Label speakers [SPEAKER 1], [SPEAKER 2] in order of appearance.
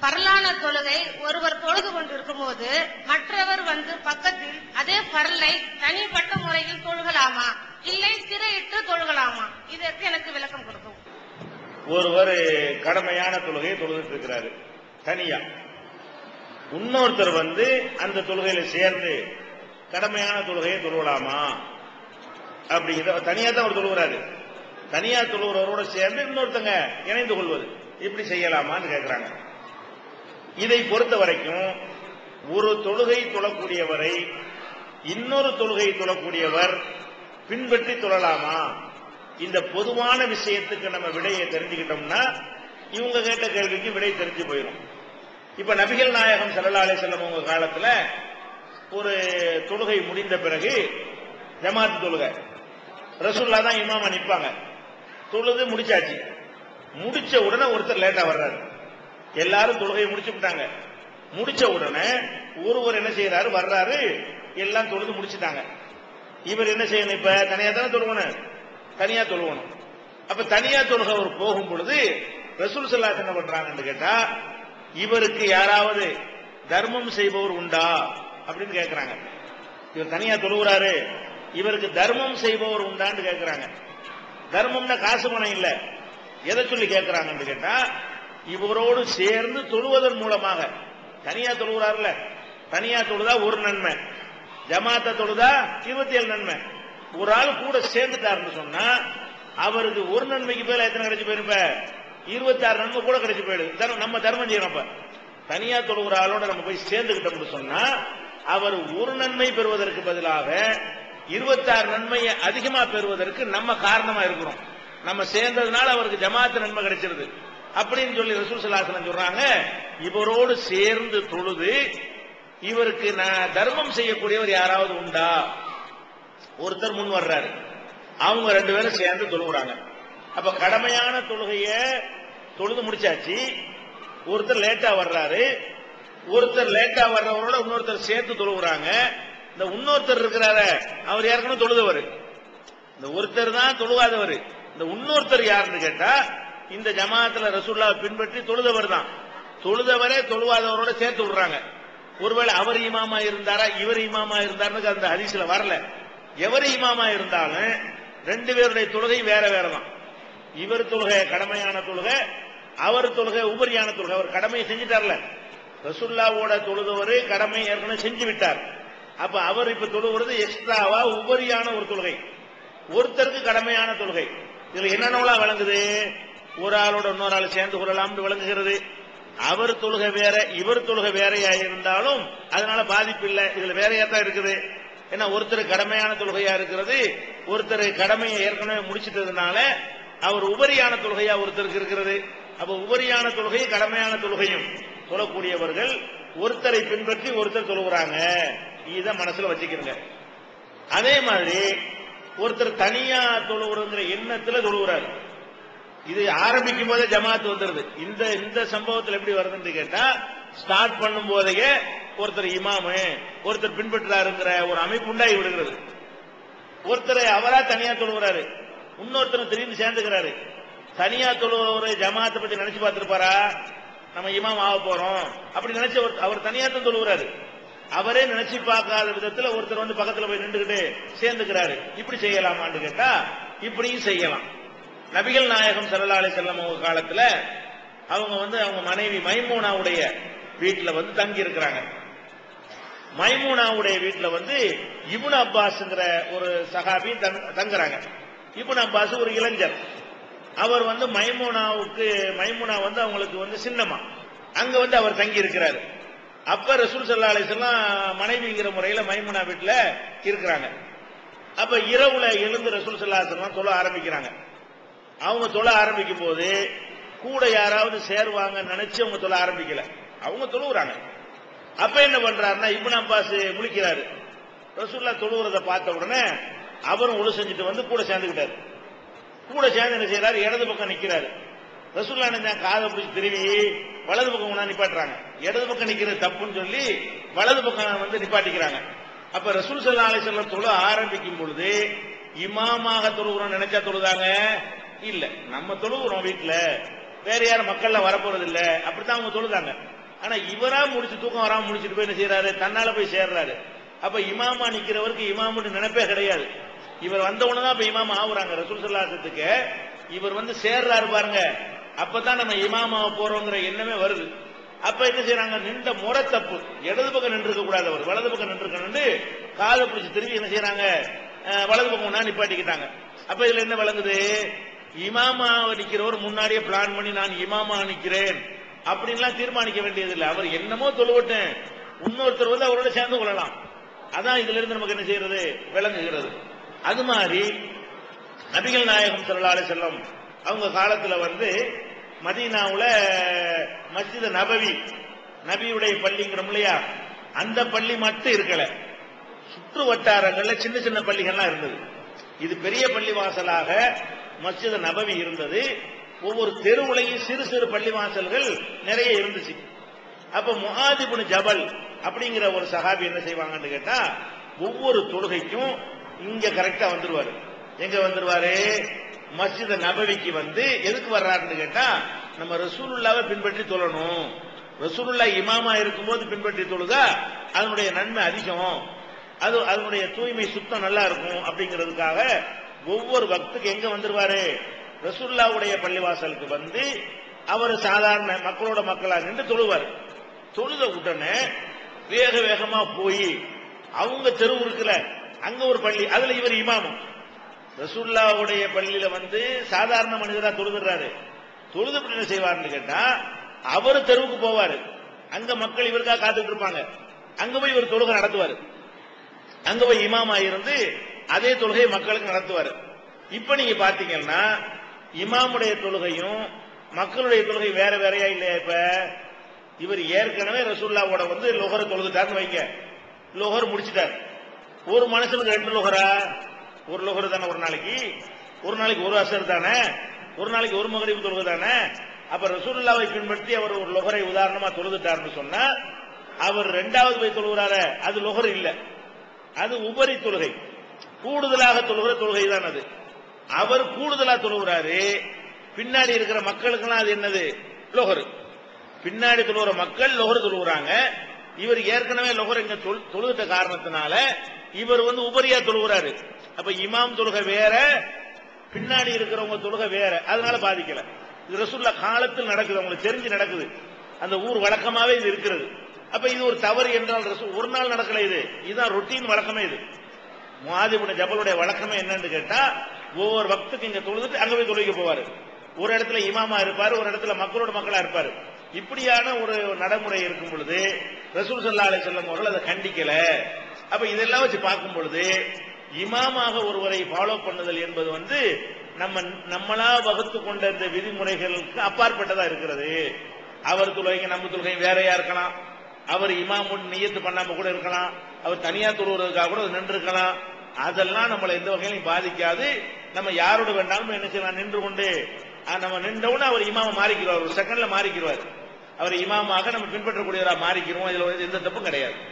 [SPEAKER 1] பரலான தொழுகை ஒருவர் தொழுது கொண்டிருக்கும் போது மற்றவர் வந்து பக்கத்தில் அதே பரலை தனிப்பட்ட முறையில் தொழுகலாமா இல்லை திரையிட்டு தொழுகலாமா இதற்கு எனக்கு விளக்கம் கொடுக்கும்
[SPEAKER 2] ஒருவர் கடமையான தொழுகையை தொழுதுட்டு இருக்கிறாரு தனியா இன்னொருத்தர் வந்து அந்த தொழுகையில சேர்ந்து கடமையான தொழுகையை தொழுவலாமா அப்படிங்கிற தனியா தான் அவர் தொழுகிறாரு தனியா தொழுகிறவரோட சேர்ந்து இன்னொருத்தங்க இணைந்து கொள்வது இப்படி செய்யலாமான்னு கேட்கிறாங்க இதை பொறுத்த வரைக்கும் ஒரு தொழுகை தொழக்கூடியவரை இன்னொரு தொழுகை தொழக்கூடியவர் பின்பற்றி தொழலாமா இந்த பொதுவான விஷயத்துக்கு நம்ம விடையை தெரிஞ்சுக்கிட்டோம்னா இவங்க கேட்ட கேள்விக்கு விடை தெரிஞ்சு போயிடும் இப்ப நபிகள் நாயகம் ஸல்லல்லாஹு அலைஹி வஸல்லம் உங்க காலத்துல ஒரு தொழுகை முடிந்த பிறகு ஜமாத் தொழுகை ரசூல்லா தான் இமாமா நிப்பாங்க தொழுது முடிச்சாச்சு முடிச்ச உடனே ஒருத்தர் லேட்டா வர்றாரு எல்லாரும் தொழுகையை முடிச்சு விட்டாங்க முடிச்ச உடனே ஒருவர் என்ன செய்யறாரு வர்றாரு எல்லாம் தொழுது முடிச்சுட்டாங்க இவர் என்ன செய்யணும் இப்ப தனியா தானே தொழுகணும் தனியா தொழுகணும் அப்ப தனியா தொழுக அவர் போகும் பொழுது ரசூல் ஸல்லல்லாஹு என்ன பண்றாங்கன்னு கேட்டா இவருக்கு யாராவது தர்மம் செய்பவர் உண்டா அப்படின்னு கேட்கிறாங்க இவர் தனியா தொழுகிறாரு இவருக்கு தர்மம் செய்பவர் உண்டான்னு கேட்கிறாங்க தர்மம்னா காசு பணம் இல்ல எதை சொல்லி கேட்கிறாங்கன்னு கேட்டா இவரோடு சேர்ந்து தொழுவதன் மூலமாக தனியா தொழுகிறாருல தனியா தொழுதா ஒரு நன்மை ஜமாத்த தொழுதா இருபத்தி ஏழு நன்மை ஒரு ஆள் கூட சேர்ந்துட்டாருன்னு சொன்னா அவருக்கு ஒரு நன்மைக்கு பேர் எத்தனை கிடைச்சு போயிருப்ப இருபத்தி ஆறு நன்மை கூட கிடைச்சு போயிடுது தர்மம் நம்ம தர்மம் செய்யணும் அப்ப தனியா தொழுகிற ஆளோட நம்ம போய் சேர்ந்துக்கிட்டோம்னு சொன்னா அவர் ஒரு நன்மை பெறுவதற்கு பதிலாக இருபத்தாறு நன்மையை அதிகமா பெறுவதற்கு நம்ம காரணமா இருக்கிறோம் நம்ம சேர்ந்ததுனால அவருக்கு ஜமாத்து நன்மை கிடைச்சிருது அப்படின்னு சொல்லி ரசூல் சலாசனம் சொல்றாங்க இவரோடு சேர்ந்து தொழுது இவருக்கு நான் தர்மம் செய்யக்கூடியவர் யாராவது உண்டா ஒருத்தர் முன் வர்றாரு அவங்க ரெண்டு பேரும் சேர்ந்து தொழுகிறாங்க அப்ப கடமையான தொழுகைய தொழுது முடிச்சாச்சு ஒருத்தர் லேட்டா வர்றாரு ஒருத்தர் லேட்டா வர்றவரோட இன்னொருத்தர் சேர்த்து தொழுகிறாங்க இந்த இன்னொருத்தர் இருக்கிறாரு அவர் ஏற்கனவே தொழுதவர் இந்த ஒருத்தர் தான் தொழுகாதவர் இந்த இன்னொருத்தர் யாருன்னு கேட்டா இந்த ஜமாத்துல ரசூல்லாவை பின்பற்றி தொழுதவர் தான் தொழுதவரே தொழுவாதவரோட சேர்த்து விடுறாங்க ஒருவேளை அவர் இமாமா இருந்தாரா இவர் இமாமா இருந்தாருன்னு அந்த ஹதீஸ்ல வரல எவர் இமாமா இருந்தாலும் ரெண்டு பேருடைய தொழுகை வேற வேற தான் இவர் தொழுகை கடமையான தொழுகை அவர் தொழுகை உபரியான தொழுகை அவர் கடமையை செஞ்சிட்டார்ல ரசுல்லாவோட தொழுதவர் கடமை ஏற்கனவே செஞ்சு விட்டார் அப்ப அவர் இப்ப தொழுகிறது எக்ஸ்ட்ராவா உபரியான ஒரு தொழுகை ஒருத்தருக்கு கடமையான தொழுகை இதுல என்னென்னலாம் விளங்குது ஒரு ஆளோட இன்னொரு ஆள் சேர்ந்து கொள்ளலாம்னு விளங்குகிறது அவர் தொழுகை வேற இவர் தொழுகை வேறையா இருந்தாலும் அதனால பாதிப்பு இல்லை இதுல வேறையா தான் இருக்குது ஏன்னா ஒருத்தர் கடமையான தொழுகையா இருக்கிறது ஒருத்தர் கடமையை ஏற்கனவே முடிச்சிட்டதுனால அவர் உபரியான தொழுகையா ஒருத்தருக்கு இருக்கிறது அப்ப உபரியான தொழுகை கடமையான தொழுகையும் தொழக்கூடியவர்கள் ஒருத்தரை பின்பற்றி ஒருத்தர் தொழுகிறாங்க இதை மனசுல வச்சுக்கிறங்க அதே மாதிரி ஒருத்தர் தனியா தொழுகிறங்கிற எண்ணத்துல தொழுகிறாரு இது ஆரம்பிக்கும் போதே ஜமாத் வந்துருது இந்த இந்த சம்பவத்தில் எப்படி வருதுன்னு கேட்டா ஸ்டார்ட் பண்ணும் போதையே ஒருத்தர் இமாமு ஒருத்தர் பின்பற்றாருங்கிற ஒரு அமைப்பு உண்டாகி விடுகிறது ஒருத்தர் அவரா தனியா தொழுகிறாரு இன்னொருத்தர் திடீர்னு சேர்ந்துக்கிறாரு தனியா தொழுகிறவரு ஜமாத்தை பத்தி நினைச்சு பார்த்திருப்பாரா நம்ம இமாம் ஆக போறோம் அப்படி நினைச்சு அவர்- அவர் தனியா தான் தொழுகிறாரு அவரே நினைச்சு பார்க்காத விதத்துல ஒருத்தர் வந்து பக்கத்துல போய் நின்றுகிட்டு சேர்ந்துக்கிறாரு இப்படி செய்யலாமான்னு கேட்டா இப்படியும் செய்யலாம் நபிகள் நாயகம் ஸல்லல்லாஹு அலைஹி வஸல்லம் அவங்க காலத்துல அவங்க வந்து அவங்க மனைவி மைமூனாவுடைய வீட்டுல வந்து தங்கி இருக்கிறாங்க மைமூனாவுடைய வீட்டுல வந்து இப்னு அப்பாஸ்ங்கிற ஒரு சஹாபி தங்- தங்குறாங்க இப்னு அப்பாஸ் ஒரு இளைஞர் அவர் வந்து மைமூனாவுக்கு மைமூனா வந்து அவங்களுக்கு வந்து சின்னமா அங்க வந்து அவர் தங்கி இருக்கிறாரு அப்ப ரசூல் ஸல்லல்லாஹு அலைஹி வஸல்லம் மனைவிங்கிற முறையில மைமூனா வீட்டுல இருக்கிறாங்க அப்ப இரவுல எழுந்து ரசூல் ஸல்லல்லாஹு அலைஹி வஸல்லம் தொழ ஆரம்பிக்கிறாங்க அவங்க தொழ ஆரம்பிக்கும் போது கூட யாராவது சேருவாங்கன்னு நினைச்சு அவங்க தொழ ஆரம்பிக்கல அவங்க தொழுகிறாங்க அப்ப என்ன பண்றாருன்னா இப்னு அப்பாஸ் முழிக்கிறாரு ரசூல்லா தொழுகிறத பார்த்த உடனே அவரும் ஒழு செஞ்சுட்டு வந்து கூட சேர்ந்துக்கிட்டாரு கூட சேர்ந்து என்ன செய்யறாரு இடது பக்கம் நிக்கிறாரு ரசூல்லா என்ன காதை பிடிச்சி திரும்பி வலது பக்கம் கொண்டா நிப்பாட்டுறாங்க இடது பக்கம் நிக்கிறது தப்புன்னு சொல்லி வலது பக்கம் வந்து நிப்பாட்டிக்கிறாங்க அப்ப ரசூல் சல்லா அலிசல்லம் தொழ ஆரம்பிக்கும் பொழுது இமாமாக தொழுகிறோம் நினைச்சா தொழுதாங்க இல்ல நம்ம தொழுகிறோம் வீட்டுல வேற யாரும் மக்கள்ல வரப்போறது இல்ல அப்படித்தான் அவங்க தொழுதாங்க ஆனா இவரா முடிச்சு தூக்கம் வராம முடிச்சுட்டு போய் என்ன செய்யறாரு தன்னால போய் சேர்றாரு அப்ப இமாமா நிக்கிறவருக்கு இமாமுன்னு நினைப்பே கிடையாது இவர் வந்த உடனே இப்ப இமாம் ஆகுறாங்க ரசூல் சல்லாசத்துக்கு இவர் வந்து சேர்றாரு பாருங்க அப்பதான் நம்ம இமாமாவை போறோங்கிற எண்ணமே வருது அப்ப என்ன செய்யறாங்க நின்ற முறை தப்பு இடது பக்கம் நின்று கூடாது அவர் வலது பக்கம் நின்று காலை பிடிச்சி திரும்பி என்ன செய்யறாங்க அஹ், வலது பக்கம் ஒண்ணா நிப்பாட்டிக்கிட்டாங்க அப்ப இதுல என்ன விளங்குது இமாமா நிக்கிறவர் முன்னாடியே பிளான் பண்ணி நான் இமாமா நிக்கிறேன் அப்படின்லாம் தீர்மானிக்க வேண்டியது இல்லை அவர் என்னமோ தொழுவட்டேன் இன்னொருத்தர் வந்து அவரோட சேர்ந்து கொள்ளலாம் அதான் இதுல இருந்து நமக்கு என்ன செய்யறது விளங்குகிறது அது மாதிரி நபிகள் நாயகம் ஸல்லல்லாஹு அலைஹி செல்லம் அவங்க காலத்துல வந்து மதீனாவுல மஸ்ஜித் நபவி நபியுடைய பள்ளிங்கிறோம் இல்லையா அந்த பள்ளி மட்டும் இருக்கல சுற்று வட்டாரங்கள்ல சின்ன சின்ன பள்ளிகள்லாம் இருந்தது இது பெரிய பள்ளி வாசலாக மஸ்ஜித் நபவி இருந்தது ஒவ்வொரு தெருவுலையும் சிறு சிறு பள்ளி வாசல்கள் நிறைய இருந்துச்சு அப்ப முஹாதிபுன் ஜபல் அப்படிங்கிற ஒரு சஹாபி என்ன செய்வாங்கன்னு கேட்டா ஒவ்வொரு தொழுகைக்கும் இங்க கரெக்டா வந்துருவாரு எங்க வந்துருவாரு மஸ்ஜித் நபவிக்கு வந்து எதுக்கு வர்றாருன்னு கேட்டா நம்ம ரசூலுல்லாவை பின்பற்றி தொழணும் ரசூலுல்லா இமாமா இருக்கும்போது பின்பற்றி தொழுதா அதனுடைய நன்மை அதிகம் அது அதனுடைய தூய்மை சுத்தம் நல்லா இருக்கும் அப்படிங்கிறதுக்காக ஒவ்வொரு பக்துக்கு எங்க வந்துருவாரு ரசூல்லாவுடைய பள்ளிவாசலுக்கு வந்து அவர் சாதாரண மக்களோட மக்களா நின்று தொழுவார் தொழுத உடனே வேக வேகமா போய் அவங்க தெருவு இருக்குல்ல அங்க ஒரு பள்ளி அதுல இவர் இமாமும் ரசூல்லாவுடைய பள்ளியில வந்து சாதாரண மனிதரா தொழுதுறாரு தொழுது என்ன செய்வார்னு கேட்டா அவர் தெருவுக்கு போவாரு அங்க மக்கள் இவருக்காக காத்துட்டு இருப்பாங்க அங்க போய் இவர் தொழுகை நடத்துவாரு அங்க போய் இமாமா இருந்து அதே தொழுகையை மக்களுக்கு நடத்துவார் இப்ப நீங்க பாத்தீங்கன்னா இமாமுடைய தொழுகையும் மக்களுடைய தொழுகை வேற வேறையா இல்லையா இப்ப இவர் ஏற்கனவே ரசூல்லாவோட வந்து லொஹரை தொழுதுட்டாருன்னு வைங்க லொஹர் முடிச்சிட்டார் ஒரு மனுஷனுக்கு ரெண்டு லொஹரா ஒரு லொஹர் தானே ஒரு நாளைக்கு ஒரு நாளைக்கு ஒரு அசர் தானே ஒரு நாளைக்கு ஒரு மகரிப்பு தொழுகை தானே அப்ப ரசூல்லாவை பின்பற்றி அவர் ஒரு லொஹரை உதாரணமா தொழுதுட்டாருன்னு சொன்னா அவர் ரெண்டாவது போய் தொழுகிறாரு அது லொஹர் இல்லை அது உபரி தொழுகை கூடுதலாக தொழுகிற தொழுகை தான் அது அவர் கூடுதலா தொழுகிறாரு பின்னாடி இருக்கிற மக்களுக்கெல்லாம் அது என்னது லொஹர் பின்னாடி தொழுகிற மக்கள் லொஹர் தொழுகிறாங்க இவர் ஏற்கனவே லொஹர் இங்க தொழு- தொழுகிட்ட காரணத்தினால இவர் வந்து உபரியா தொழுகிறாரு அப்ப இமாம் தொழுகை வேற பின்னாடி இருக்கிறவங்க தொழுகை வேற அதனால பாதிக்கல இது ரசூல்லா காலத்தில் நடக்குது அவங்களுக்கு தெரிஞ்சு நடக்குது அந்த ஊர் வழக்கமாவே இது இருக்கிறது அப்ப இது ஒரு தவறு என்றால் ரசூல் ஒரு நாள் நடக்கல இது இதுதான் ரொட்டீன் வழக்கமே இது முஆதிபுன ஜபலுடைய வழக்கமே என்னன்னு கேட்டா ஒவ்வொரு பக்துக்கு இங்க தொழுதுட்டு அங்க போய் தொழுக போவாரு ஒரு இடத்துல இமாமா இருப்பாரு ஒரு இடத்துல மக்களோட மக்களா இருப்பாரு இப்படியான ஒரு நடைமுறை இருக்கும் பொழுது ரசூல் சல்லா அலி செல்லம் அவர்கள் அதை கண்டிக்கல அப்ப இதெல்லாம் வச்சு பார்க்கும் பொழுது இமாமாக ஒருவரை ஃபாலோ பண்ணுதல் என்பது வந்து நம்ம நம்மளா வகுத்து கொண்ட இந்த விதிமுறைகளுக்கு அப்பாற்பட்டதா இருக்கிறது அவர் தொழுகைங்க நம்ம தொழுகையும் வேறையா இருக்கலாம் அவர் இமாமுன் நியத்து பண்ணாம கூட இருக்கலாம் அவர் தனியா தொழுவதற்காக கூட நின்று இருக்கலாம் அதெல்லாம் நம்மளை எந்த வகையிலும் பாதிக்காது நம்ம யாரோட வேண்டாலும் என்ன செய்யலாம் நின்று கொண்டு அஹ், நம்ம நின்றவுடனே அவர் இமாம மாறிக்கிறார் ஒரு செகண்ட்ல மாறிக்கிறார் அவர் இமாமாக நம்ம பின்பற்றக்கூடியவரா மாறிக்கிறோம் இதுல வந்து எந்த தப்பும் கிடையாது